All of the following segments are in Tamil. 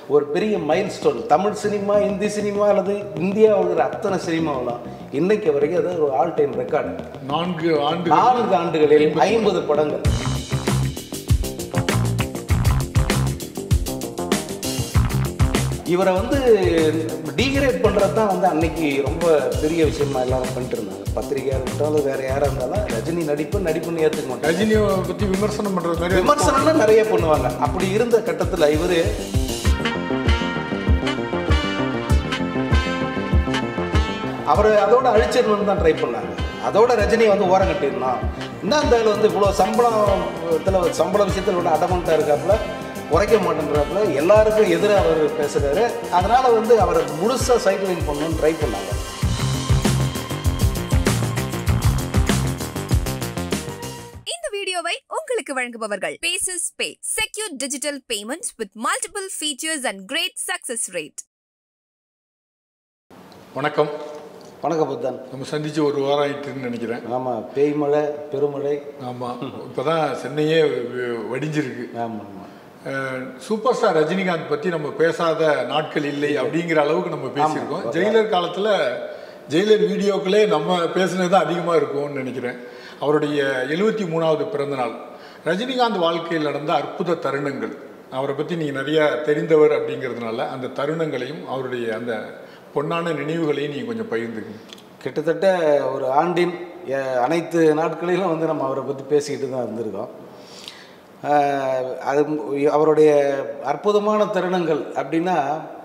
ஒரு பெரிய milestone Tamil cinema Hindi cinema அல்லது இந்தியாவில் இருக்கிற அத்தனை சினிமாவெல்லாம் இன்னைக்கு வரைக்கும் அது ஒரு ஆல் டைம் ரெக்கார்டு நான்கு ஆண்டு நான்கு ஆண்டுகளில் ஐம்பது படங்கள் இவரை வந்து டீக்ரேட் பண்ணுறது தான் வந்து அன்னைக்கு ரொம்ப பெரிய விஷயமா எல்லாரும் பண்ணிட்டு இருந்தாங்க பத்திரிகையாக இருக்கட்டும் வேற யாராக இருந்தாலும் ரஜினி நடிப்பு நடிப்புன்னு ஏற்றுக்க மாட்டாங்க ரஜினியை பத்தி விமர்சனம் பண்றது மாதிரி விமர்சனம்னா நிறைய பண்ணுவாங்க அப்படி இருந்த கட்டத்தில் இவர் அவர் அதோட அழிச்சிடணும்னு தான் ட்ரை பண்ணாங்க அதோட ரஜினி வந்து ஓரம் கட்டிடணும் இன்னும் அந்த ஆளு வந்து இவ்வளோ சம்பளத்தில் சம்பள விஷயத்தில் விட அடமண்ட்டாக இருக்காப்புல குறைக்க மாட்டேன்றாப்புல எல்லாருக்கும் எதிராக அவர் பேசுகிறாரு அதனால் வந்து அவரை முழுசாக சைக்கிளிங் பண்ணணும்னு ட்ரை பண்ணாங்க இந்த வீடியோவை உங்களுக்கு வழங்குபவர்கள் பேசஸ் pay secure digital payments with multiple features and great success rate வணக்கம் வணக்கம் புத்தன் நம்ம சந்திச்சு ஒரு வாரம் ஆயிட்டுன்னு நினைக்கிறேன் ஆமாம் பேய் மழை பெருமழை ஆமா இப்பதான் சென்னையே வ- வடிஞ்சிருக்கு ஆமாம் ஆமாம் அஹ், சூப்பர் ஸ்டார் ரஜினிகாந்த் பத்தி நம்ம பேசாத நாட்கள் இல்லை அப்படிங்கிற அளவுக்கு நம்ம பேசியிருக்கோம் ஜெயிலர் காலத்துல ஜெயிலர் வீடியோக்களே நம்ம பேசுனது தான் அதிகமா இருக்கும்னு நினைக்கிறேன் அவருடைய எழுபத்தி மூணாவது பிறந்த நாள் ரஜினிகாந்த் வாழ்க்கையில் நடந்த அற்புத தருணங்கள் அவரை பத்தி நீங்க நிறைய தெரிந்தவர் அப்படிங்கிறதுனால அந்த தருணங்களையும் அவருடைய அந்த பொன்னான நினைவுகளையும் நீங்க கொஞ்சம் பகிர்ந்துக்கணும் கிட்டத்தட்ட ஒரு ஆண்டின் அஹ், அனைத்து நாட்களிலும் வந்து நம்ம அவரை பற்றி பேசிக்கிட்டு தான் இருந்திருக்கோம் அஹ், அது மு- அவருடைய அற்புதமான தருணங்கள் அப்படின்னா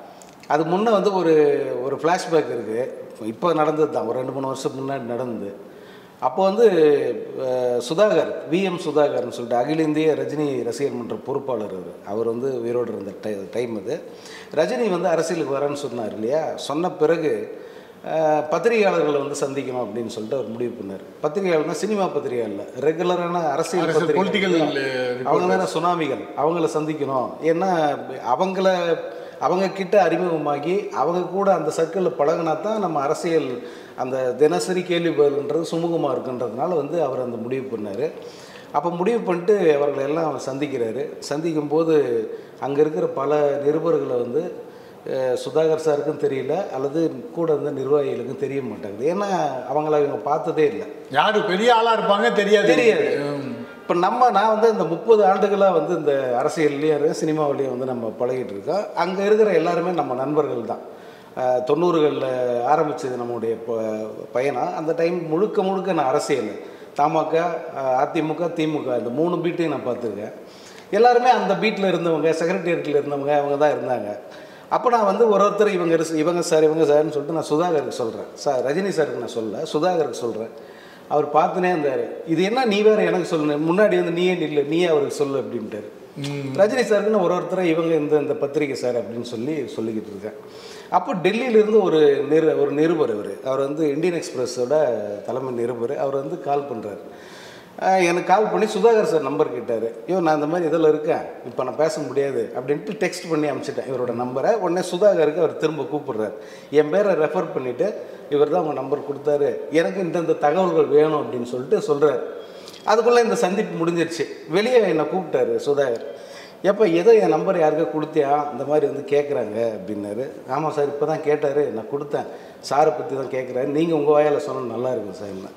அது முன்னே வந்து ஒரு ஒரு ஃப்ளாஷ்பேக் இருக்குது இப்போ நடந்தது தான் ஒரு ரெண்டு மூணு வருஷம் முன்னாடி நடந்தது அப்போ வந்து அஹ், சுதாகர் விஎம் சுதாகர்னு சொல்லிட்டு அகில இந்திய ரஜினி ரசிகர் மன்ற பொறுப்பாளர் அவர் அவர் வந்து உயிரோடு இருந்த டை டைம் அது ரஜினி வந்து அரசியலுக்கு வரேன்னு சொன்னார் இல்லையா சொன்ன பிறகு அஹ், பத்திரிகையாளர்களை வந்து சந்திக்கணும் அப்படின்னு சொல்லிட்டு அவர் முடிவு பண்ணார் பத்திரிகையாளர்னா சினிமா பத்திரிகை இல்லை ரெகுலரான அரசியல் அரசியல் பொலிட்டிக்கல் பத்திரிகை அவங்க தானே சுனாமிகள் அவங்கள சந்திக்கணும் ஏன்னா அவங்கள அவங்க கிட்ட அறிமுகமாகி அவங்க கூட அந்த சர்க்கிளில் பழகினா தான் நம்ம அரசியல் அந்த தினசரி கேள்வி பதில்ன்றது சுமூகமாக இருக்குன்றதுனால வந்து அவர் அந்த முடிவு பண்ணார் அப்போ முடிவு பண்ணிட்டு அவர்களை எல்லாம் அவர் சந்திக்கிறாரு சந்திக்கும் போது அங்கே இருக்கிற பல நிருபர்களை வந்து அஹ், சுதாகர் சாருக்கும் தெரியல அல்லது கூட இருந்த நிர்வாகிகளுக்கும் தெரிய மாட்டாங்குது ஏன்னா அவங்கள இவங்க பார்த்ததே இல்லை யாரு பெரிய ஆளா இருப்பாங்க தெரியாது தெரியாது. ம். இப்போ நம்ம நான் வந்து இந்த முப்பது ஆண்டுகளாக வந்து இந்த அரசியல்லையும் சினிமாவிலையும் வந்து நம்ம பழகிட்டு இருக்கோம் அங்கே இருக்கிற எல்லாருமே நம்ம நண்பர்கள் தான் தொண்ணூறுகளில் ஆரம்பித்தது நம்முடைய ப- பயணம் அந்த டைம் முழுக்க முழுக்க நான் அரசியல் தமாக அஹ், அதிமுக திமுக இந்த மூணு பீட்டையும் நான் பார்த்துருக்கேன் எல்லாருமே அந்த பீட்டில் இருந்தவங்க செக்ரட்டேரியட்டில் இருந்தவங்க அவங்க தான் இருந்தாங்க அப்போ நான் வந்து ஒரு ஒருத்தர் இவங்க இரு- இவங்க சார் இவங்க சார்னு சொல்லிட்டு நான் சுதாகருக்கு சொல்கிறேன் சார் ரஜினி சாருக்கு நான் சொல்லல சுதாகருக்கு சொல்கிறேன் அவர் பார்த்துனே இருந்தார் இது என்ன நீ வேற எனக்கு சொல்லு முன்னாடி வந்து நீயே நில்லு நீயே அவருக்கு சொல்லு அப்படின்ட்டாரு ரஜினி சாருக்கு நான் ஒரு ஒருத்தரை இவங்க இந்த இந்த பத்திரிகை சார் அப்படின்னு சொல்லி சொல்லிக்கிட்டு இருக்கேன் அப்போ டெல்லியிலேருந்து ஒரு நிரு ஒரு நிருபர் அவர் அவர் வந்து இந்தியன் எக்ஸ்பிரஸோட தலைமை நிருபர் அவர் வந்து கால் பண்ணுறாரு எனக்கு கால் பண்ணி சுதாகர் சார் நம்பர் கேட்டார் ஐயோ நான் இந்த மாதிரி இதில் இருக்கேன் இப்போ நான் பேச முடியாது அப்படின்ட்டு டெக்ஸ்ட் பண்ணி அனுப்பிச்சிட்டேன் இவரோட நம்பரை உடனே சுதாகருக்கு அவர் திரும்ப கூப்பிடுறாரு என் பேரை ரெஃபர் பண்ணிவிட்டு இவர் தான் உங்கள் நம்பர் கொடுத்தாரு எனக்கு இந்தந்த தகவல்கள் வேணும் அப்படின்னு சொல்லிட்டு சொல்கிறார் அதுக்குள்ளே இந்த சந்திப்பு முடிஞ்சிருச்சு வெளியே என்னை கூப்பிட்டாரு சுதாகர் எப்போ ஏதோ என் நம்பர் யாருக்கா கொடுத்தியா இந்த மாதிரி வந்து கேட்குறாங்க அப்படின்னாரு ஆமாம் சார் இப்போ தான் கேட்டார் நான் கொடுத்தேன் சாரை பற்றி தான் கேட்குறாரு நீங்கள் உங்கள் வாயால் சொன்னால் நல்லா இருக்கும் சார் என்ன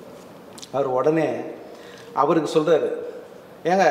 அவர் உடனே அவருக்கு சொல்கிறாரு ஏங்க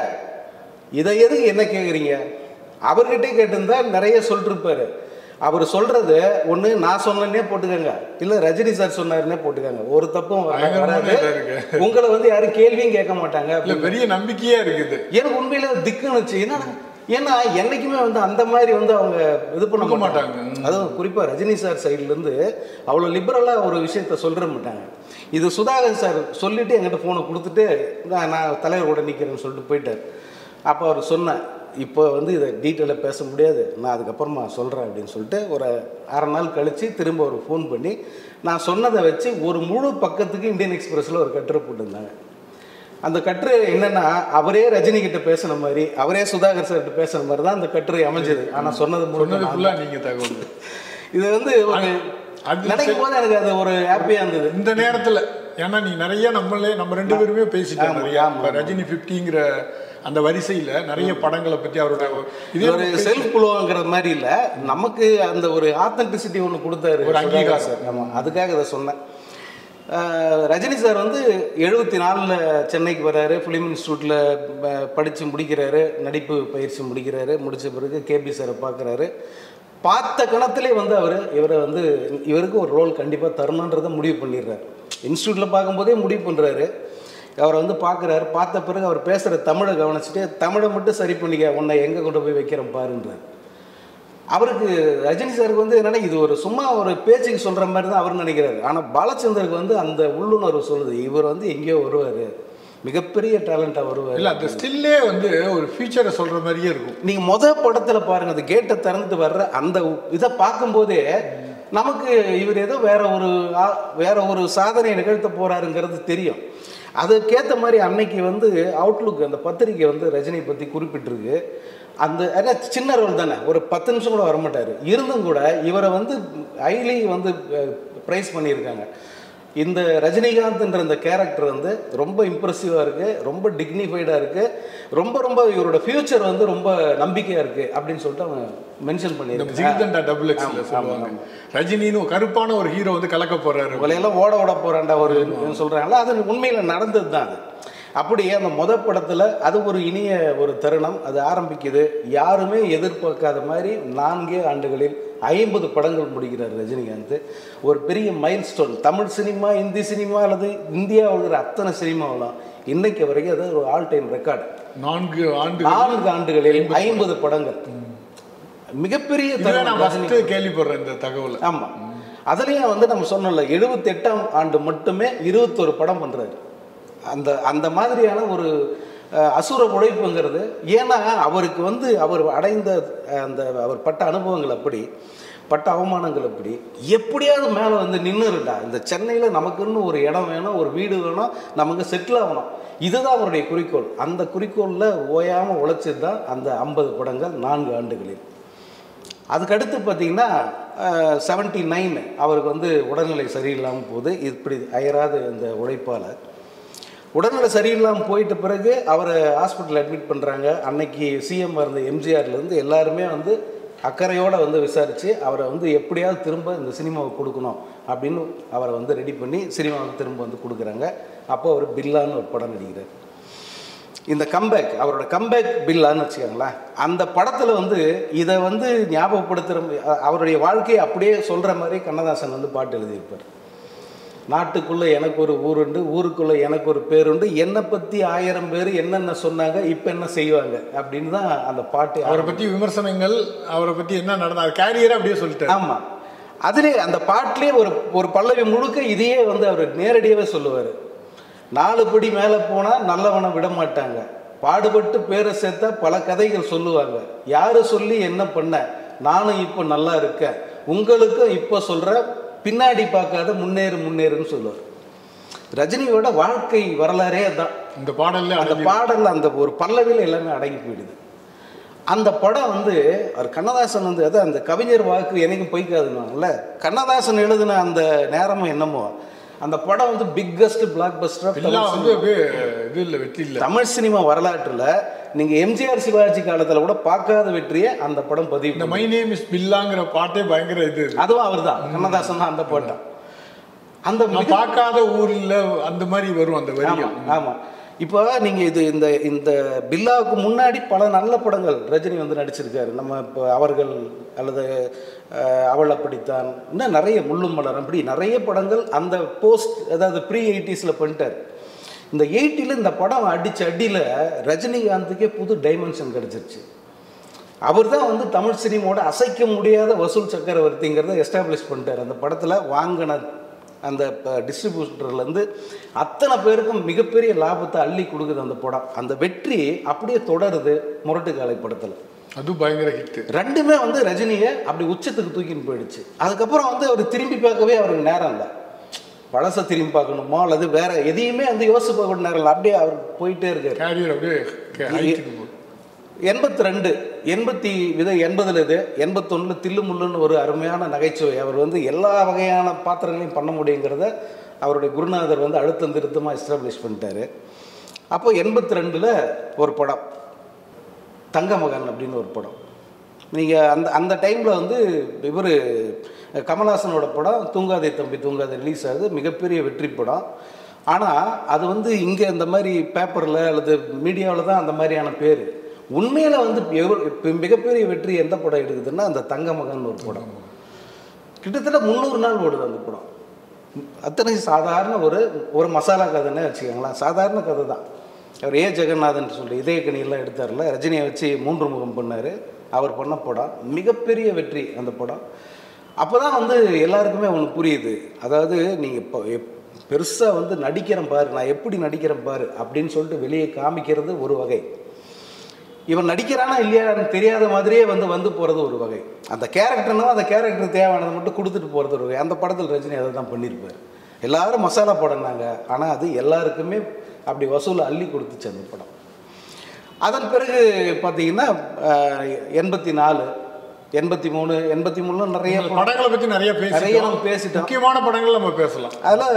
இதை எதுக்கு என்ன கேட்குறீங்க அவர்கிட்டே கேட்டிருந்தா நிறைய சொல்லிட்டுருப்பாரு அவர் சொல்கிறது ஒன்று நான் சொன்னேன்னே போட்டுக்கோங்க இல்லை ரஜினி சார் சொன்னாருன்னே போட்டுக்கோங்க ஒரு தப்பும் வர- பயங்கரமான வராது இதா இருக்கு. உங்களை வந்து யாரும் கேள்வியும் கேட்க மாட்டாங்க இல்ல பெரிய நம்பிக்கையா இருக்குது எனக்கு உண்மையில திக்குனுச்சு ஏன்னா ஏன்னா என்னைக்குமே வந்து அந்த மாதிரி வந்து அவங்க இது பண்ண கொடுக்க மாட்டாங்க மாட்டாங்க. அதுவும் குறிப்பாக ரஜினி சார் சைட்லேருந்து அவ்வளோ லிபரலாக ஒரு விஷயத்த சொல்லிட மாட்டாங்க இது சுதாகர் சார் சொல்லிட்டு என்கிட்ட ஃபோனை கொடுத்துட்டு நான் நான் தலைவர் கூட நிற்கிறேன்னு சொல்லிட்டு போயிட்டார் அப்போ அவர் சொன்னேன் இப்போ வந்து இதை டீட்டெயிலாக பேச முடியாது நான் அதுக்கப்புறமா சொல்கிறேன் அப்படின்னு சொல்லிட்டு ஒரு அரை நாள் கழித்து திரும்ப ஒரு ஃபோன் பண்ணி நான் சொன்னதை வச்சு ஒரு முழு பக்கத்துக்கு இந்தியன் எக்ஸ்பிரஸில் ஒரு கட்டுரை போட்டிருந்தாங்க அந்த கட்டுரை என்னன்னா அவரே ரஜினி கிட்ட பேசுன மாதிரி அவரே சுதாகர் சார் கிட்ட பேசுன மாதிரி தான் அந்த கட்டுரை அமைஞ்சது ஆனா சொன்னது முழுக்க சொன்னது நான் ஃபுல்லா நீங்க தகவல் இது வந்து ஒரு அது நினைக்கும் போது எனக்கு அது ஒரு ஹாப்பியா இருந்தது இந்த நேரத்துல ஏன்னா நீ நிறைய நம்மளே நம்ம ரெண்டு பேருமே பேசிட்டோம் ஆமா, நிறைய ஆமா, இப்ப ரஜினி 50ங்கிற அந்த வரிசையில நிறைய படங்களை பத்தி அவரோட இது ஒரு செல்ஃப் புலோங்கிற மாதிரி இல்ல நமக்கு அந்த ஒரு ஆத்தென்டிசிட்டி ஒன்று கொடுத்தாரு ஒரு அங்கீகாரம். சார் ஆமா அதுக்காக இதை சொன்னேன் அஹ், ரஜினி சார் வந்து எழுபத்தி நாலில் சென்னைக்கு வர்றாரு ஃபிலிம் இன்ஸ்டியூட்டில் படித்து முடிக்கிறாரு நடிப்பு பயிற்சி முடிக்கிறாரு முடித்த பிறகு கேபி சாரை பார்க்குறாரு பார்த்த கணத்திலே வந்து அவர் இவரை வந்து இவருக்கு ஒரு ரோல் கண்டிப்பாக தரணுன்றதை முடிவு பண்ணிடுறாரு இன்ஸ்டியூட்டில் பார்க்கும்போதே முடிவு பண்ணுறாரு அவரை வந்து பார்க்குறாரு பார்த்த பிறகு அவர் பேசுகிற தமிழை கவனிச்சுட்டு தமிழை மட்டும் சரி பண்ணிக்க உன்னை எங்கே கொண்டு போய் வைக்கிறேன் பாருன்றார் அவருக்கு ரஜினி சாருக்கு வந்து என்னன்னா இது ஒரு சும்மா ஒரு பேச்சுக்கு சொல்கிற மாதிரி தான் அவர் நினைக்கிறாரு ஆனால் பாலச்சந்தருக்கு வந்து அந்த உள்ளுணர்வு சொல்லுது இவர் வந்து எங்கேயோ வருவார் மிகப்பெரிய டேலண்டாக வருவார் இல்ல அந்த ஸ்டில்லே வந்து ஒரு ஃபியூச்சரை சொல்ற மாதிரியே இருக்கும் நீங்கள் முத படத்தில் பாருங்க அந்த கேட்டை திறந்து வர்ற அந்த இதை பார்க்கும்போதே நமக்கு இவர் ஏதோ வேற ஒரு ஆ- வேற ஒரு சாதனை நிகழ்த்த போறாருங்கிறது தெரியும் அதுக்கேற்ற மாதிரி அன்னைக்கு வந்து அவுட்லுக் அந்த பத்திரிக்கை வந்து ரஜினி பற்றி குறிப்பிட்டிருக்கு அந்த அதான் சின்ன ரோல் தானே ஒரு பத்து நிமிஷம் கூட வரமாட்டார் இருந்தும் கூட இவரை வந்து ஹைலி வந்து ப்ரைஸ் பண்ணியிருக்காங்க இந்த ரஜினிகாந்த்ன்ற இந்த கேரக்டர் வந்து ரொம்ப இம்ப்ரெசிவாக இருக்குது ரொம்ப டிக்னிஃபைடாக இருக்குது ரொம்ப ரொம்ப இவரோட ஃப்யூச்சர் வந்து ரொம்ப நம்பிக்கையாக இருக்குது அப்படின்னு சொல்லிட்டு அவங்க மென்ஷன் இந்த பண்ணியிருக்காங்க ஜிகிதண்டா டபுள் எக்ஸ்ல சொல்லுவாங்க ரஜினின்னு ஒரு கருப்பான ஒரு ஹீரோ வந்து கலக்க போறாரு உங்களையெல்லாம் ஓட ஓட போறான்டா ஒரு சொல்கிறாங்களா அது உண்மையில் நடந்தது தான் அது அப்படியே அந்த முத படத்தில் அது ஒரு இனிய ஒரு தருணம் அது ஆரம்பிக்குது யாருமே எதிர்பார்க்காத மாதிரி நான்கே ஆண்டுகளில் ஐம்பது படங்கள் முடிக்கிறார் ரஜினிகாந்த் ஒரு பெரிய milestone Tamil cinema Hindi cinema அல்லது இந்தியாவில் இருக்கிற அத்தனை சினிமாவெல்லாம் இன்னைக்கு வரைக்கும் அது ஒரு ஆல் டைம் ரெக்கார்டு நான்கு ஆண்டு நான்கு ஆண்டுகளில் ஐம்பது படங்கள் மிகப்பெரிய இதுவே தருணம் நான் ரஜினி ஃபர்ஸ்ட் கேள்விப்படுறேன் இந்த தகவலை ஆமா அதுலயும் வந்து நம்ம சொன்னோம்ல எழுபத்தி எட்டாம் ஆண்டு மட்டுமே இருபத்தொரு படம் பண்றாரு அந்த அந்த மாதிரியான ஒரு அஹ், அசுர உழைப்புங்கிறது ஏன்னா அவருக்கு வந்து அவர் அடைந்த அஹ், அந்த அவர் பட்ட அனுபவங்கள் அப்படி பட்ட அவமானங்கள் அப்படி எப்படியாவது மேலே வந்து நின்றுருண்டா இந்த சென்னையில் நமக்குன்னு ஒரு இடம் வேணும் ஒரு வீடு வேணும் நமக்கு செட்டில் ஆகணும் இதுதான் அவருடைய குறிக்கோள் அந்த குறிக்கோளில் ஓயாமல் உழைச்சது தான் அந்த ஐம்பது படங்கள் நான்கு ஆண்டுகளில் அதுக்கடுத்து பார்த்தீங்கன்னா செவன்ட்டி நைன் அவருக்கு வந்து உடல்நிலை சரியில்லாமல் போகுது இப்படி அயராது இந்த உழைப்பால் உடல்நிலை சரியில்லாமல் போயிட்ட பிறகு அவரை ஹாஸ்பிட்டல் அட்மிட் பண்ணுறாங்க அன்னைக்கு சிஎம் இருந்த எம்ஜிஆர்லேருந்து எல்லாருமே வந்து அக்கறையோடு வந்து விசாரித்து அவரை வந்து எப்படியாவது திரும்ப இந்த சினிமாவுக்கு கொடுக்கணும் அப்படின்னு அவரை வந்து ரெடி பண்ணி சினிமாவுக்கு திரும்ப வந்து கொடுக்குறாங்க அப்போ அவர் பில்லான்னு ஒரு படம் நடிக்கிறார் இந்த கம்பேக் அவரோட கம்பேக் பில்லான்னு வச்சுக்கோங்களேன் அந்த படத்தில் வந்து இதை வந்து ஞாபகப்படுத்துகிற அவருடைய வாழ்க்கையை அப்படியே சொல்கிற மாதிரி கண்ணதாசன் வந்து பாட்டு எழுதியிருப்பார் நாட்டுக்குள்ளே எனக்கு ஒரு ஊருண்டு ஊருக்குள்ளே எனக்கு ஒரு பேருண்டு என்னை பற்றி ஆயிரம் பேர் என்னென்ன சொன்னாங்க இப்போ என்ன செய்வாங்க அப்படின்னு தான் அந்த பாட்டு அவரை பத்தி விமர்சனங்கள் அவரை பத்தி என்ன நடந்தா கேரியரை அப்படியே சொல்லிட்டாரு ஆமாம் அதிலே அந்த பாட்டிலே ஒரு ஒரு பல்லவி முழுக்க இதையே வந்து அவர் நேரடியாகவே சொல்லுவார் நாலு படி மேலே போனால் நல்லவனை விட மாட்டாங்க பாடுபட்டு பேரை சேர்த்தா பல கதைகள் சொல்லுவாங்க யாரு சொல்லி என்ன பண்ண நானும் இப்போ நல்லா இருக்கேன் உங்களுக்கும் இப்போ சொல்கிற பின்னாடி பார்க்காத முன்னேறு முன்னேறுன்னு சொல்லுவார் ரஜினியோட வாழ்க்கை வரலாறே அதான் இந்த பாடல்ல அந்த அடங்கி பாடல்ல அந்த ஒரு பல்லவியில் எல்லாமே அடங்கி போயிடுது அந்த படம் வந்து அவர் கண்ணதாசன் வந்து அதான் அந்த கவிஞர் வாக்கு என்னைக்கும் பொய்க்காதுன்னாங்கல்ல கண்ணதாசன் எழுதின அந்த நேரமும் என்னமோ அந்த படம் வந்து பிக்கஸ்ட் பிளாக் பில்லா வந்து அப்படியே இது இல்ல வெற்றி இல்ல தமிழ் சினிமா வரலாற்றில் நீங்கள் எம்ஜிஆர் சிவாஜி காலத்தில் கூட பார்க்காத வெற்றியை அந்த படம் பதிவு இந்த மை நேம் இஸ் பில்லாங்கிற பாட்டே பயங்கர இது அதுவும் அவர்தான் கண்ணதாசன் தான் அந்த பாட்டம் அந்த நான் மிக- பார்க்காத ஊர்ல அந்த மாதிரி வரும் அந்த வரிகள் ஆமாம் ஆமாம் இப்போ நீங்கள் இது இந்த இந்த பில்லாவுக்கு முன்னாடி பல நல்ல படங்கள் ரஜினி வந்து நடிச்சிருக்காரு நம்ம இப்போ அவர்கள் அல்லது அஹ், அவள் அப்படித்தான் இன்னும் நிறைய முள்ளும் மலர் அப்படி நிறைய படங்கள் அந்த போஸ்ட் அதாவது ப்ரீ எயிட்டிஸில் பண்ணிட்டார் இந்த எயிட்டியில் இந்த படம் அடித்த அடியில் ரஜினிகாந்துக்கே புது டைமென்ஷன் கிடச்சிருச்சு அவர் தான் வந்து தமிழ் சினிமாவோட அசைக்க முடியாத வசூல் சக்கரவர்த்திங்கிறத எஸ்டாப்ளிஷ் பண்ணிட்டார் அந்த படத்தில் வாங்கின அந்த டிஸ்ட்ரிபியூட்டர்லேருந்து அத்தனை பேருக்கும் மிகப்பெரிய லாபத்தை அள்ளி கொடுக்குது அந்த படம் அந்த வெற்றி அப்படியே தொடருது முரட்டுக்காலை படத்தில் அது பயங்கர ஹிட் ரெண்டுமே வந்து ரஜினியை அப்படி உச்சத்துக்கு தூக்கின்னு போயிடுச்சு அதுக்கப்புறம் வந்து அவர் திரும்பி பார்க்கவே அவருக்கு நேரம் இல்லை பழசை திரும்பி பார்க்கணுமோ அல்லது வேற எதையுமே வந்து யோசிச்சு பார்க்க நேரம் இல்லை அப்படியே அவர் போயிட்டே இருக்காரு கேரியர் அப்படியே ஹைட்டுக்கு போகுது எண்பத்தி ரெண்டு எண்பத்தி வித எண்பதுல இது எண்பத்தொன்னு தில்லு முள்ளுன்னு ஒரு அருமையான நகைச்சுவை அவர் வந்து எல்லா வகையான பாத்திரங்களையும் பண்ண முடியுங்கிறத அவருடைய குருநாதர் வந்து அழுத்தம் திருத்தமாக எஸ்டாப்ளிஷ் பண்ணிட்டாரு அப்போ எண்பத்தி ரெண்டில் ஒரு படம் தங்க மகன் அப்படின்னு ஒரு படம் நீங்கள் அந்த அந்த டைமில் வந்து இவர் கமல்ஹாசனோட படம் தூங்காதே தம்பி தூங்காதே ரிலீஸ் ஆகுது மிகப்பெரிய வெற்றி படம் ஆனால் அது வந்து இங்கே இந்த மாதிரி பேப்பரில் அல்லது மீடியாவில் தான் அந்த மாதிரியான பேர் உண்மையில் வந்து எவ்வளோ- இப்ப மிகப்பெரிய வெற்றி எந்த படம் எடுக்குதுன்னா அந்த தங்க மகன் ஒரு படம் கிட்டத்தட்ட முந்நூறு நாள் ஓடுது அந்த படம் அத்தனை சாதாரண ஒரு ஒரு மசாலா கதைன்னே வச்சுக்கோங்களேன் சாதாரண கதை தான் அவர் ஏ ஜெகநாதன் சொல்லி இதயக்கணியெல்லாம் எடுத்தார்ல ரஜினியை வச்சு மூன்று முகம் பண்ணார் அவர் பண்ண படம் மிகப்பெரிய வெற்றி அந்த படம் அப்போ தான் வந்து எல்லாருக்குமே ஒன்று புரியுது அதாவது நீங்கள் இப்போ பெருசாக வந்து நடிக்கிறேன் பாரு நான் எப்படி நடிக்கிறேன் பாரு அப்படின்னு சொல்லிட்டு வெளியே காமிக்கிறது ஒரு வகை இவன் நடிக்கிறானா இல்லையான்னு தெரியாத மாதிரியே வந்து வந்து போகிறது ஒரு வகை அந்த கேரக்டர்னா அந்த கேரக்டர் தேவையானதை மட்டும் கொடுத்துட்டு போகிறது ஒரு வகை அந்த படத்தில் ரஜினி அதை தான் பண்ணியிருப்பார் எல்லாரும் மசாலா படம்னாங்க ஆனால் அது எல்லாருக்குமே அப்படி வசூல் அள்ளி கொடுத்துச்சு அந்த படம் அதன் பிறகு பார்த்தீங்கன்னா எண்பத்தி நாலு எண்பத்தி மூணு எண்பத்தி மூணுல நிறைய இந்த படம் படங்களை பத்தி நிறைய நிறைய நம்ம பேசிட்டோம் பேசிட்டோம் முக்கியமான படங்கள் நம்ம பேசலாம்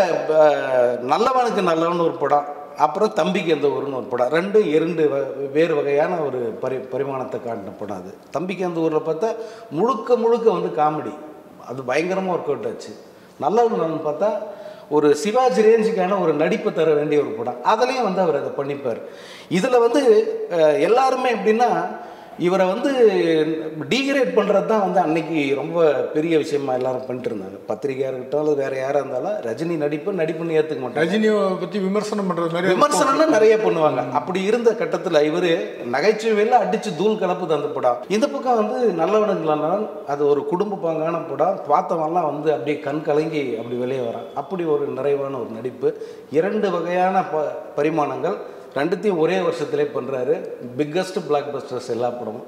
அதில் நல்லவனுக்கு நல்லவன் ஒரு படம் அப்புறம் தம்பிக்கு எந்த ஊருன்னு ஒரு படம் ரெண்டும் இரண்டு வ- வேறு வகையான ஒரு பரி பரிமாணத்தை காட்டின படம் அது தம்பிக்கு எந்த ஊரில் பார்த்தா முழுக்க முழுக்க வந்து காமெடி அது பயங்கரமாக ஒர்க் அவுட் ஆச்சு நல்லவன் நல்லவன் பார்த்தா ஒரு சிவாஜி ரேஞ்சுக்கான ஒரு நடிப்பு தர வேண்டிய ஒரு படம் அதுலேயும் வந்து அவர் அதை பண்ணிப்பார் இதில் வந்து அஹ், எல்லாருமே எப்படின்னா இவரை வந்து டீக்ரேட் பண்ணுறது தான் வந்து அன்னைக்கு ரொம்ப பெரிய விஷயமா எல்லாரும் பண்ணிட்டு இருந்தாங்க பத்திரிகையாக இருக்கட்டும் அல்லது வேற யாராக இருந்தாலும் ரஜினி நடிப்பு நடிப்புன்னு ஏற்றுக்க மாட்டாங்க ரஜினியை பத்தி விமர்சனம் பண்றது மாதிரி விமர்சனம்னா நிறைய பண்ணுவாங்க அப்படி இருந்த கட்டத்தில் இவர் நகைச்சுவையில் அடிச்சு தூள் கலப்புது அந்த படம் இந்த பக்கம் வந்து நல்லவனுங்களானால் அது ஒரு குடும்ப பாங்கான படம் பார்த்தவன்லாம் வந்து அப்படியே கண் கலங்கி அப்படி வெளியே வரான் அப்படி ஒரு நிறைவான ஒரு நடிப்பு இரண்டு வகையான ப பரிமாணங்கள் ரெண்டுத்தையும் ஒரே வருஷத்திலே பண்ணுறாரு பிக்கஸ்ட் பிளாக் பஸ்டர்ஸ் எல்லா படமும்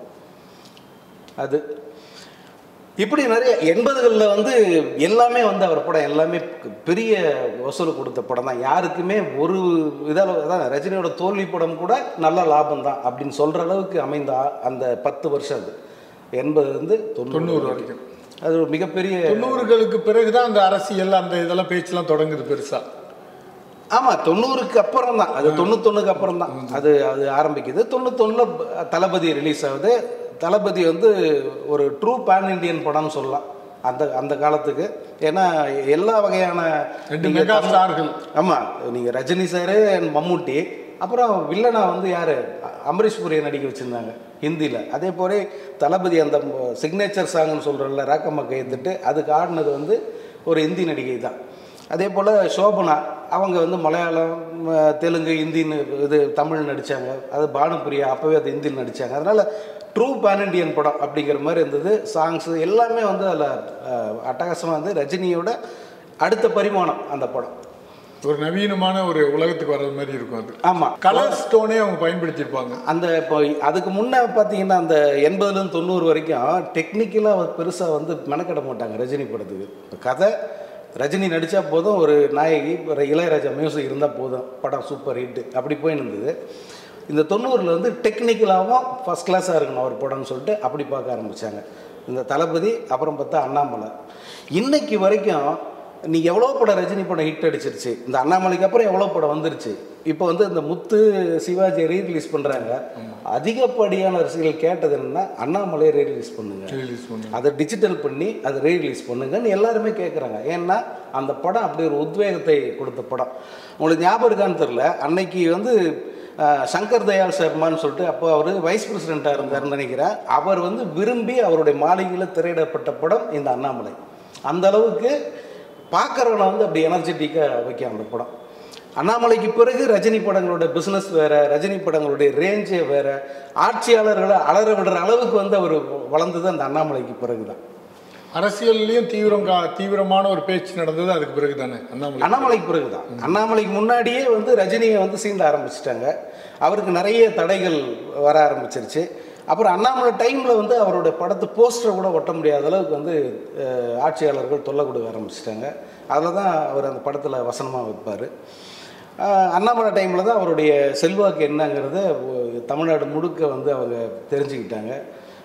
அது இப்படி நிறைய எண்பதுகளில் வந்து எல்லாமே வந்து அவர் படம் எல்லாமே பெரிய வசூல் கொடுத்த படம் தான் யாருக்குமே ஒரு இதால் அதான் ரஜினியோட தோல்வி படம் கூட நல்ல லாபம் தான் அப்படின்னு சொல்கிற அளவுக்கு அமைந்த ஆ- அந்த பத்து வருஷம் அது எண்பதுலேருந்து தொண்ணூறு தொண்ணூறு வரைக்கும் அது ஒரு மிகப்பெரிய தொண்ணூறுகளுக்கு பிறகுதான் அந்த அரசியல் அந்த இதெல்லாம் பேச்செல்லாம் தொடங்குது பெருசா ஆமாம் தொண்ணூறுக்கு அப்புறம் தான் அது தொண்ணூத்தொன்னுக்கு அப்புறம் தான் அது அது ஆரம்பிக்குது தொண்ணூத்தொன்னில் தளபதி ரிலீஸ் ஆகுது தளபதி வந்து ஒரு ட்ரூ பேன் இண்டியன் படம்னு சொல்லலாம் அந்த அந்த காலத்துக்கு ஏன்னா எல்லா வகையான ரெண்டு நீங்க மெகா தமிழ்- ஸ்டார்கள் ஆமாம் நீங்கள் ரஜினி சாரு and மம்முட்டி அப்புறம் வில்லனா வந்து யார் அமரீஷ் புரியை நடிக்க வச்சுருந்தாங்க ஹிந்தியில் அதே போல தளபதி அந்த சிக்னேச்சர் சாங்னு சொல்கிறோம்ல ராக்கம்மா கையெழுத்துட்டு அதுக்கு ஆடினது வந்து ஒரு ஹிந்தி நடிகை தான் அதே போல் சோபனா அவங்க வந்து மலையாளம் ம, தெலுங்கு ஹிந்தின்னு இது தமிழ் நடித்தாங்க அது பானுபிரியா அப்போவே அது ஹிந்தியில் நடித்தாங்க அதனால் ட்ரூ பேன் இண்டியன் படம் அப்படிங்கிற மாதிரி இருந்தது சாங்ஸு எல்லாமே வந்து அதில் அட்டகாசமாக வந்து ரஜினியோட அடுத்த பரிமாணம் அந்த படம் ஒரு நவீனமான ஒரு உலகத்துக்கு வர்றது மாதிரி இருக்கும் அது ஆமாம் கலர் ஸ்டோனே அவங்க பயன்படுத்தியிருப்பாங்க அந்த இப்போ அதுக்கு முன்னே பார்த்தீங்கன்னா அந்த எண்பதுலேருந்து தொண்ணூறு வரைக்கும் டெக்னிக்கலாக பெருசாக வந்து மெனக்கிட மாட்டாங்க ரஜினி படத்துக்கு இப்போ கதை ரஜினி நடித்தா போதும் ஒரு நாயகி ஒரு இளையராஜா மியூசிக் இருந்தால் போதும் படம் சூப்பர் ஹிட் அப்படி போயின்னு இருந்தது இந்த தொண்ணூறில் வந்து டெக்னிக்கலாகவும் ஃபஸ்ட் கிளாஸாக இருக்கணும் அவர் படம்னு சொல்லிட்டு அப்படி பார்க்க ஆரம்பித்தாங்க இந்த தளபதி அப்புறம் பார்த்தா அண்ணாமலை இன்னைக்கு வரைக்கும் நீ எவ்வளோ படம் ரஜினி படம் ஹிட் அடிச்சிருச்சு இந்த அண்ணாமலைக்கு அப்புறம் எவ்வளோ படம் வந்துருச்சு இப்போ வந்து இந்த முத்து சிவாஜி ரீ ரிலீஸ் பண்ணுறாங்க அதிகப்படியான ரசிகர்கள் கேட்டது என்னன்னா அண்ணாமலையை ரீ ரிலீஸ் பண்ணுங்க ரிலீஸ் பண்ணி அதை டிஜிட்டல் பண்ணி அதை ரீ ரிலீஸ் பண்ணுங்கன்னு எல்லாருமே கேட்குறாங்க ஏன்னா அந்த படம் அப்படி ஒரு உத்வேகத்தை கொடுத்த படம் உங்களுக்கு ஞாபகம் இருக்கான்னு தெரில அன்னைக்கு வந்து அஹ், சங்கர் தயாள் சர்மான்னு சொல்லிட்டு அப்போ அவர் வைஸ் பிரசிடெண்ட்டாக இருந்தார்னு நினைக்கிறேன் அவர் வந்து விரும்பி அவருடைய மாளிகையில் திரையிடப்பட்ட படம் இந்த அண்ணாமலை அந்த அளவுக்கு பார்க்குறவனை வந்து அப்படி எனர்ஜெட்டிக்காக வைக்கும் அந்த படம் அண்ணாமலைக்கு பிறகு ரஜினி படங்களோட பிஸ்னஸ் வேற ரஜினி படங்களுடைய ரேஞ்சே வேற ஆட்சியாளர்களை அலற விடுற அளவுக்கு வந்து அவர் வளர்ந்தது அந்த அண்ணாமலைக்கு பிறகு தான் அரசியல்லையும் தீவிரம் கா- தீவிரமான ஒரு பேச்சு நடந்தது அதுக்கு பிறகு தானே அண்ணாமலை அண்ணாமலைக்கு பிறகு தான் அண்ணாமலைக்கு முன்னாடியே வந்து ரஜினியை வந்து சீண்ட ஆரம்பிச்சிட்டாங்க அவருக்கு நிறைய தடைகள் வர ஆரம்பிச்சிருச்சு அப்புறம் அண்ணாமலை டைமில் வந்து அவருடைய படத்து போஸ்டரை கூட ஒட்ட முடியாத அளவுக்கு வந்து அஹ், ஆட்சியாளர்கள் தொல்லை கொடுக்க ஆரம்பிச்சிட்டாங்க அதில் தான் அவர் அந்த படத்தில் வசனமாக வைப்பார் அண்ணாமலை டைமில் தான் அவருடைய செல்வாக்கு என்னங்கிறத ஒ- தமிழ்நாடு முழுக்க வந்து அவங்க தெரிஞ்சுக்கிட்டாங்க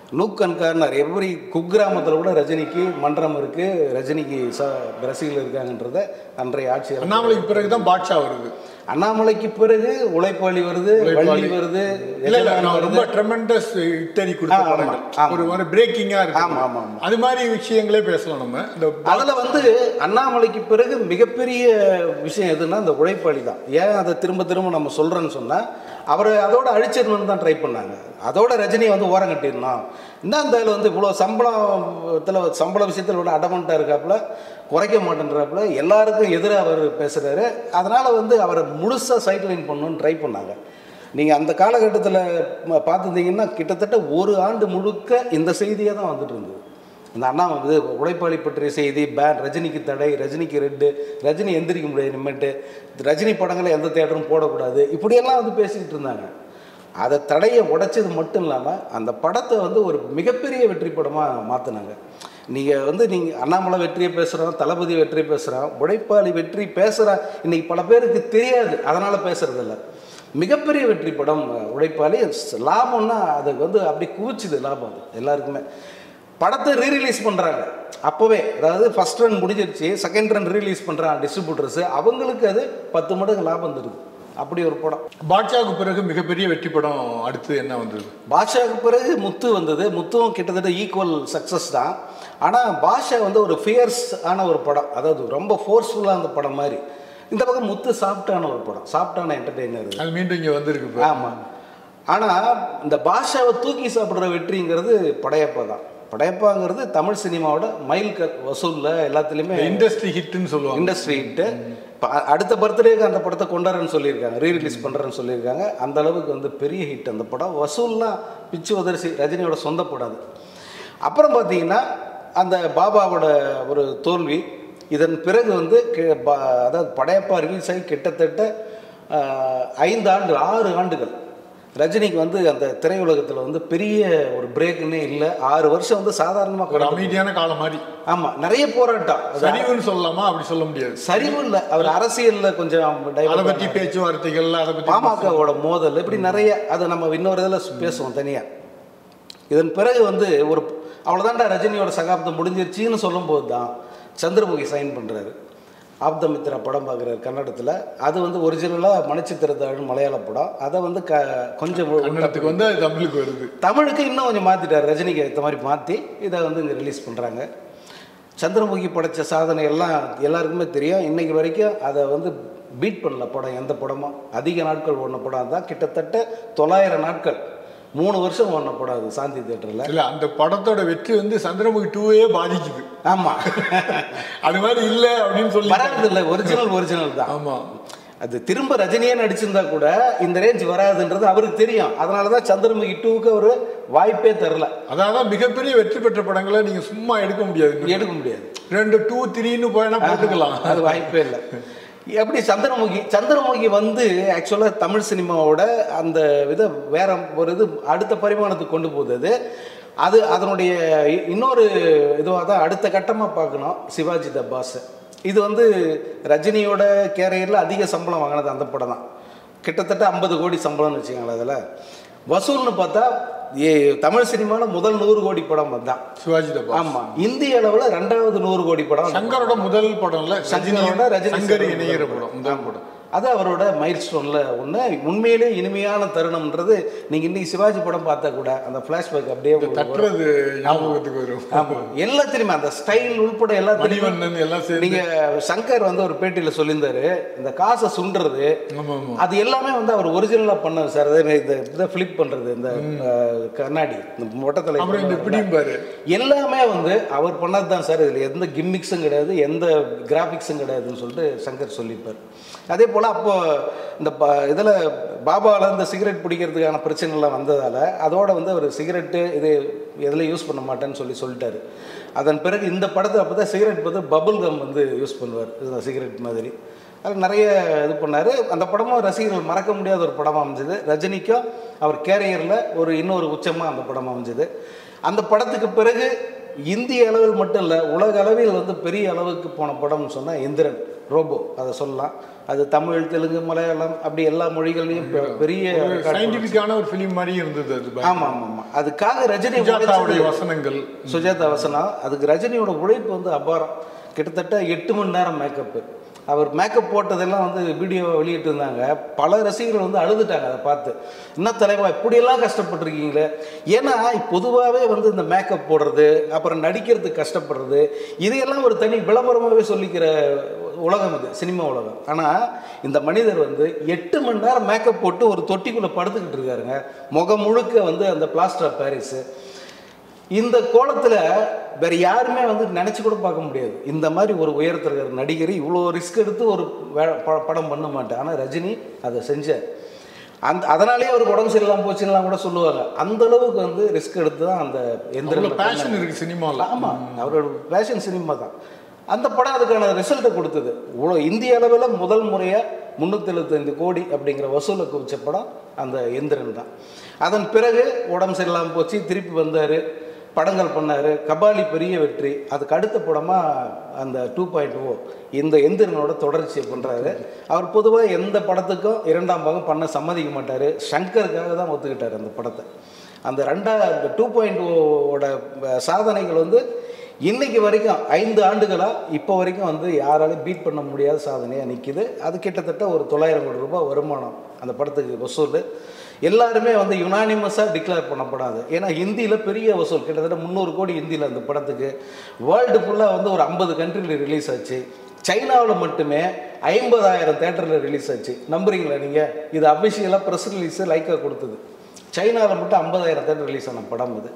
நூக்கன்கார்னர் எவ்ரி குக்கிராமத்தில் கூட ரஜினிக்கு மன்றம் இருக்குது ரஜினிக்கு ச ரசிகர்கள் இருக்காங்கன்றத அன்றைய ஆட்சியாளர் அண்ணாமலைக்கு பிறகுதான் பாட்ஷா வருது அண்ணாமலைக்கு பிறகு உழைப்பாளி வருது வள்ளி வருது இல்ல இல்ல எஜமான் நான் வருது. ரொம்ப ட்ரெமெண்டஸ் இட்டரி கொடுத்த ஆ, ஆமா, படங்கள் ஆமா. ஒரு மாதிரி பிரேக்கிங்கா இருக்கு ஆமா, ஆமா, ஆமா. அது மாதிரி விஷயங்களே பேசலாம் நம்ம இந்த அதில் வந்து அண்ணாமலைக்கு பிறகு மிகப்பெரிய விஷயம் எதுன்னா இந்த உழைப்பாளி தான் ஏன் அதை திரும்ப திரும்ப நம்ம சொல்கிறேன்னு சொன்னால் அவரை அதோட அழிச்சிடணும்னு தான் ட்ரை பண்ணாங்க அதோட ரஜினியை வந்து ஓரம் கட்டிடணும் என்ன அந்த ஆளு வந்து இவ்வளோ சம்பளத்தில் சம்பள விஷயத்தில் விட அடமெண்ட்டாக இருக்காப்புல குறைக்க மாட்டேன்றாப்புல எல்லாருக்கும் எதிராக அவர் பேசுகிறாரு அதனால் வந்து அவரை முழுசாக சைட் லைன் பண்ணணும்னு ட்ரை பண்ணாங்க நீங்கள் அந்த காலகட்டத்தில் பார்த்துருந்தீங்கன்னா கிட்டத்தட்ட ஒரு ஆண்டு முழுக்க இந்த செய்தியே தான் வந்துட்டு இருந்தது இந்த அண்ணா வந்து உழைப்பாளி பற்றிய செய்தி பேன் ரஜினிக்கு தடை ரஜினிக்கு ரெட்டு ரஜினி எந்திரிக்க முடியாது இனிமேட்டு ரஜினி படங்களை எந்த தேட்டரும் போடக்கூடாது இப்படியெல்லாம் வந்து பேசிக்கிட்டு இருந்தாங்க அதை தடையை உடைச்சது மட்டும் இல்லாமல் அந்த படத்தை வந்து ஒரு மிகப்பெரிய வெற்றி படமாக மாற்றினாங்க நீங்கள் வந்து நீங்கள் அண்ணாமலை வெற்றியை பேசுகிறோம் தளபதி வெற்றியை பேசுகிறோம் உழைப்பாளி வெற்றி பேசுகிறா இன்னைக்கு பல பேருக்கு தெரியாது அதனால் பேசுகிறதில்ல மிகப்பெரிய வெற்றி படம் உழைப்பாளி லாபம்னா அதுக்கு வந்து அப்படி குவிச்சுது லாபம் அது எல்லாருக்குமே படத்தை ரீரிலீஸ் பண்ணுறாங்க அப்போவே அதாவது ஃபஸ்ட் ரன் முடிஞ்சிருச்சு செகண்ட் ரன் ரீலீஸ் பண்ணுறாங்க டிஸ்ட்ரிபியூட்டர்ஸு அவங்களுக்கு அது பத்து மடங்கு லாபம் தருது அப்படி ஒரு படம் பாட்ஷாவுக்கு பிறகு மிகப்பெரிய வெற்றி படம் அடுத்து என்ன வந்தது பாஷாவுக்கு பிறகு முத்து வந்தது முத்துவும் கிட்டத்தட்ட ஈக்குவல் சக்ஸஸ் தான் ஆனால் பாஷா வந்து ஒரு ஃபியர்ஸ் ஆன ஒரு படம் அதாவது ரொம்ப ஃபோர்ஸ்ஃபுல்லாக அந்த படம் மாதிரி இந்த பக்கம் முத்து சாஃப்டான ஒரு படம் சாஃப்டான என்டர்டெய்னர் அது மீண்டும் இங்க வந்திருக்கு இப்ப. ஆமாம் ஆனால் இந்த பாஷாவை தூக்கி சாப்பிட்ற வெற்றிங்கிறது படையப்பா தான் படையப்பாங்கிறது தமிழ் சினிமாவோட மைல்கல் வசூலில் எல்லாத்துலேயுமே இந்த இண்டஸ்ட்ரி ஹிட்னு சொல்லுவாங்க இண்டஸ்ட்ரி ஹிட்டு இப்போ அடுத்த பர்த்டேக்கு அந்த படத்தை கொண்டாடுறேன்னு சொல்லியிருக்காங்க ரீ ரிலீஸ் பண்ணுறேன்னு சொல்லியிருக்காங்க அந்த அளவுக்கு வந்து பெரிய ஹிட் அந்த படம் வசூல்லாம் பிச்சு உதரிசி ரஜினியோட சொந்த படம் அது அப்புறம் பார்த்தீங்கன்னா அந்த பாபாவோட ஒரு தோல்வி இதன் பிறகு வந்து கி- பா- அதாவது படையப்பா ரிலீஸ் ஆகி கிட்டத்தட்ட ஆஹ், ஐந்து ஆண்டு ஆறு ஆண்டுகள் ரஜினிக்கு வந்து அந்த திரையுலகத்தில் வந்து பெரிய ஒரு பிரேக்குன்னே இல்லை ஆறு வருஷம் வந்து சாதாரணமாக ஒரு அமைதியான காலம் மாதிரி ஆமாம் நிறைய போராட்டம் அது சரிவுன்னு சொல்லலாமா அப்படி சொல்ல முடியாது சரிவு இல்லை அவர் அரசியல்ல கொஞ்சம் அதை divert பத்தி பேச்சுவார்த்தைகள் அதை பத்தி பாமகவோட மோதல் இப்படி நிறைய அதை நம்ம இன்னொரு இதில் பேசுவோம் தனியாக இதன் பிறகு வந்து ஒரு அவ்வளோதான்டா ரஜினியோட சகாப்தம் முடிஞ்சிருச்சுன்னு சொல்லும்போது தான் சந்திரமுகி சைன் பண்ணுறாரு ஆப்தமித்ரா படம் பார்க்குறாரு கன்னடத்தில் அது வந்து ஒரிஜினலாக மணிச்சித்திரத்தாழ்னு மலையாள படம் அதை வந்து க கொஞ்சம் கன்னடத்துக்கு வந்து அது தமிழுக்கு வருது தமிழுக்கு இன்னும் கொஞ்சம் மாற்றிட்டார் ரஜினிக்கு ஏற்ற மாதிரி மாற்றி இதை வந்து இங்கே ரிலீஸ் பண்ணுறாங்க சந்திரமுகி படைச்ச சாதனை எல்லாம் எல்லாருக்குமே தெரியும் இன்னைக்கு வரைக்கும் அதை வந்து பீட் பண்ணல படம் எந்த படமும் அதிக நாட்கள் ஓடின படம் தான் கிட்டத்தட்ட தொள்ளாயிரம் நாட்கள் மூணு வருஷம் ஓடின படம் அது சாந்தி தேட்டரில் இல்ல அந்த படத்தோட வெற்றி வந்து சந்திரமுகி டூவே பாதிக்குது ஆமாம் அது மாதிரி இல்ல அப்படின்னு சொல்லி வராது ஒரிஜினல் ஒரிஜினல் தான் ஆமா அது திரும்ப ரஜினியே நடிச்சிருந்தா கூட இந்த ரேஞ்ச் வராதுன்றது அவருக்கு தெரியும் அதனால தான் சந்திரமுகி டூக்கு ஒரு வாய்ப்பே தரல அதான் மிகப்பெரிய வெற்றி பெற்ற படங்களை நீங்க சும்மா எடுக்க முடியாது எடுக்க முடியாது ரெண்டு டூ த்ரீன்னு போயினா போட்டுக்கலாம் அது வாய்ப்பே இல்லை எப்படி சந்திரமுகி சந்திரமுகி வந்து ஆக்சுவலாக தமிழ் சினிமாவோட அந்த வித வேற ஒரு இது அடுத்த பரிமாணத்துக்கு கொண்டு போகுது அது அது அதனுடைய இ- இன்னொரு இதுவாக தான் அடுத்த கட்டமாக பார்க்கணும் சிவாஜி த பாஸ் இது வந்து ரஜினியோட கேரியரில் அதிக சம்பளம் வாங்கினது அந்த படம் தான் கிட்டத்தட்ட ஐம்பது கோடி சம்பளம்னு வச்சுக்கோங்களேன் அதில் வசூல்னு பார்த்தா ஏ தமிழ் சினிமாவில் முதல் நூறு கோடி படம் அதுதான் சிவாஜி தப்பா ஆமாம் இந்திய அளவில் ரெண்டாவது நூறு கோடி படம் சங்கரோட முதல் படம்ல சங்கரோட ரஜினி சங்கர் சாரோட இணைகிற முதல் படம் முதல் படம் அது அவரோட மைல் ஸ்டோனில் ஒன்று உண்மையிலே இனிமையான தருணம்ன்றது நீங்கள் இன்னைக்கு சிவாஜி படம் பார்த்தா கூட அந்த ஃப்ளாஷ்பேக் அப்படியே உங்களுக்கு வரும். தட்டுறது ஞாபகத்துக்கு வரும் ஆமாம் எல்லாத்துலேயுமே அந்த ஸ்டைல் உள்பட எல்லாத்துலேயுமே மணிவண்ணன் எல்லாம் சேர்ந்து நீங்கள் சங்கர் வந்து ஒரு பேட்டியில் சொல்லியிருந்தாரு இந்த காசை சுண்டுறது ஆமா ஆமா அது எல்லாமே வந்து அவர் ஒரிஜினலாக பண்ணது சார் அதே மாதிரி இந்த இதை ஃபிளிப் பண்ணுறது இந்த அஹ், கண்ணாடி இந்த மொட்டத்தலை அப்புறம் இந்த இப்படியும் பாரு எல்லாமே வந்து அவர் பண்ணது தான் சார் இதில் எந்த கிம்மிக்ஸும் கிடையாது எந்த கிராஃபிக்ஸும் கிடையாதுன்னு சொல்லிட்டு சங்கர் சொல்லியிருப்பார் அதே போல் அப்போ இந்த ப இதில் பாபாவில் இந்த சிகரெட் பிடிக்கிறதுக்கான பிரச்சனைலாம் வந்ததால் அதோட வந்து அவர் சிகரெட்டு இது எதில் யூஸ் பண்ண மாட்டேன்னு சொல்லி சொல்லிட்டாரு அதன் பிறகு இந்த படத்தை அப்போ தான் சிகரெட் பார்த்து பபுள் கம் வந்து யூஸ் பண்ணுவார் இந்த சிகரெட் மாதிரி அது நிறைய இது பண்ணார் அந்த படமும் ரசிகர்கள் மறக்க முடியாத ஒரு படமாக அமைஞ்சது ரஜினிக்கும் அவர் கேரியரில் ஒரு இன்னொரு உச்சமாக அந்த படம் அமைஞ்சது அந்த படத்துக்கு பிறகு இந்திய அளவில் மட்டும் இல்லை உலக அளவில் வந்து பெரிய அளவுக்கு போன படம்னு சொன்னால் இந்திரன் ரோபோ அதை சொல்லலாம் அது தமிழ் தெலுங்கு மலையாளம் அப்படி எல்லா மொழிகள்லையும் பெ- பெரிய record சயின்டிபிக்கான ஒரு ஃபிலிம் மாதிரி இருந்தது அது ஆமா ஆமா ஆமா அதுக்காக ரஜினி சுஜாதாவுடைய உழைச்சது- வசனங்கள் சுஜாதா வசனம் அதுக்கு ரஜினியோட உழைப்பு வந்து அபாரம் கிட்டத்தட்ட எட்டு மணி நேரம் மேக்கப்பு அவர் மேக்கப் போட்டதெல்லாம் வந்து வீடியோ வெளியிட்டு இருந்தாங்க பல ரசிகர்கள் வந்து அழுதுட்டாங்க அதை பார்த்து என்ன தலைவா இப்படியெல்லாம் கஷ்டப்பட்டிருக்கீங்களே ஏன்னா பொதுவாகவே வந்து இந்த மேக்கப் போடுறது அப்புறம் நடிக்கிறதுக்கு கஷ்டப்படுறது இதையெல்லாம் ஒரு தனி விளம்பரமாகவே சொல்லிக்கிற உலகம் இது சினிமா உலகம் ஆனால் இந்த மனிதர் வந்து எட்டு மணி நேரம் மேக்கப் போட்டு ஒரு தொட்டிக்குள்ளே படுத்துக்கிட்டு இருக்காருங்க முகம் முழுக்க வந்து அந்த பிளாஸ்டர் ஆஃப் பாரிஸு இந்த கோலத்தில் வேற யாருமே வந்து நினச்சி கூட பார்க்க முடியாது இந்த மாதிரி ஒரு உயரத்தில் இருக்கிற நடிகர் இவ்வளோ ரிஸ்க் எடுத்து ஒரு வே- ப- படம் பண்ண மாட்டேன் ஆனால் ரஜினி அதை செஞ்சார் அந்த அதனாலேயே அவருக்கு உடம்பு சரியில்லாமல் போச்சுன்னெலாம் கூட சொல்லுவாங்க அந்த அளவுக்கு வந்து ரிஸ்க் எடுத்து தான் அந்த எந்திரம் பேஷன் இருக்கு சினிமாவில் ஆமாம் அவரோட பேஷன் சினிமா தான் அந்த படம் அதுக்கான ரிசல்ட்டை கொடுத்தது இவ்வளோ இந்திய அளவில் முதல் முறையாக முந்நூற்றி எழுபத்தைந்து கோடி அப்படிங்கிற வசூலை குவிச்ச படம் அந்த எந்திரன் தான் அதன் பிறகு உடம்பு சரியில்லாமல் போச்சு திருப்பி வந்தார் படங்கள் பண்ணார் கபாலி பெரிய வெற்றி அதுக்கு அடுத்த படமாக அந்த டூ பாயிண்ட் ஓ இந்த எந்திரனோட தொடர்ச்சியை பண்ணுறாரு அவர் பொதுவாக எந்த படத்துக்கும் இரண்டாம் பாகம் பண்ண சம்மதிக்க மாட்டார் சங்கருக்காக தான் ஒத்துக்கிட்டார் அந்த படத்தை அந்த ரெண்டா அந்த டூ பாயிண்ட் ஓட சாதனைகள் வந்து இன்னைக்கு வரைக்கும் ஐந்து ஆண்டுகளாக இப்போ வரைக்கும் வந்து யாராலையும் பீட் பண்ண முடியாத சாதனையாக நிற்கிது அது கிட்டத்தட்ட ஒரு தொள்ளாயிரம் கோடி ரூபாய் வருமானம் அந்த படத்துக்கு வசூல் எல்லாருமே வந்து யுனானிமஸாக டிக்ளேர் பண்ணப்படாது ஏன்னா ஹிந்தியில் பெரிய வசூல் கிட்டத்தட்ட முந்நூறு கோடி ஹிந்தியில் அந்த படத்துக்கு வேர்ல்டு ஃபுல்லாக வந்து ஒரு ஐம்பது கண்ட்ரியில் ரிலீஸ் ஆச்சு சைனாவில் மட்டுமே ஐம்பதாயிரம் தேட்டரில் ரிலீஸ் ஆச்சு நம்புறீங்களா நீங்கள் இது அபிஷியலாக ப்ரெஸ் ரிலீஸு லைக்காக கொடுத்தது சைனாவில் மட்டும் ஐம்பதாயிரம் தேட்டர் ரிலீஸ் ஆன படம் இது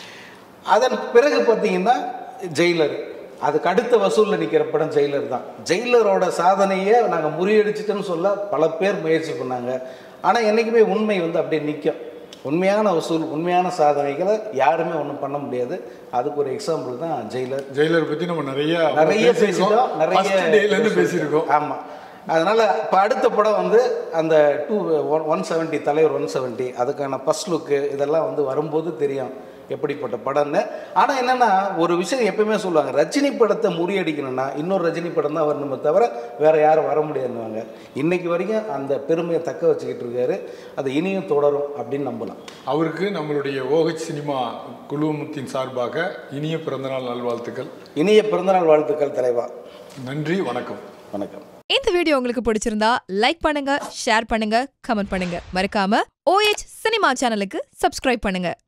அதன் பிறகு பார்த்தீங்கன்னா ஜெயிலர் அதுக்கு அடுத்த வசூலில் நிற்கிற படம் ஜெயிலர் தான் ஜெயிலரோட சாதனையை நாங்கள் முறியடிச்சிட்டோன்னு சொல்ல பல பேர் முயற்சி பண்ணாங்க ஆனால் என்றைக்குமே உண்மை வந்து அப்படியே நிற்கும் உண்மையான வசூல் உண்மையான சாதனைகளை யாருமே ஒன்றும் பண்ண முடியாது அதுக்கு ஒரு எக்ஸாம்பிள் தான் ஜெயிலர் ஜெயிலர் பத்தி நம்ம நிறைய நிறைய பேசிட்டோம் நிறைய First day ல இருந்து பேசியிருக்கோம் ஆமாம் அதனால் இப்போ அடுத்த படம் வந்து அந்த டூ ஒன் ஒன் செவன்ட்டி தலைவர் ஒன் செவன்ட்டி அதுக்கான ஃபஸ்ட் லுக்கு இதெல்லாம் வந்து வரும்போது தெரியும் எப்படிப்பட்ட படம்னு ஆனால் என்னென்னா ஒரு விஷயம் எப்பயுமே சொல்லுவாங்க ரஜினி படத்தை முறியடிக்கணும்னா இன்னொரு ரஜினி படம் தான் வரணுமே தவிர வேறு யாரும் வர முடியாதுன்னுவாங்க இன்னைக்கு வரைக்கும் அந்த பெருமையை தக்க வச்சுக்கிட்டு இருக்காரு அது இனியும் தொடரும் அப்படின்னு நம்பலாம் அவருக்கு நம்மளுடைய ஓஹெச் சினிமா குழுமத்தின் சார்பாக இனிய பிறந்தநாள் நல்வாழ்த்துக்கள் இனிய பிறந்தநாள் வாழ்த்துக்கள் தலைவா நன்றி வணக்கம் வணக்கம் இந்த வீடியோ உங்களுக்கு பிடிச்சிருந்தா லைக் பண்ணுங்க ஷேர் பண்ணுங்க கமெண்ட் பண்ணுங்க மறக்காம OH சினிமா சேனலுக்கு சப்ஸ்கிரைப் பண்ணுங்க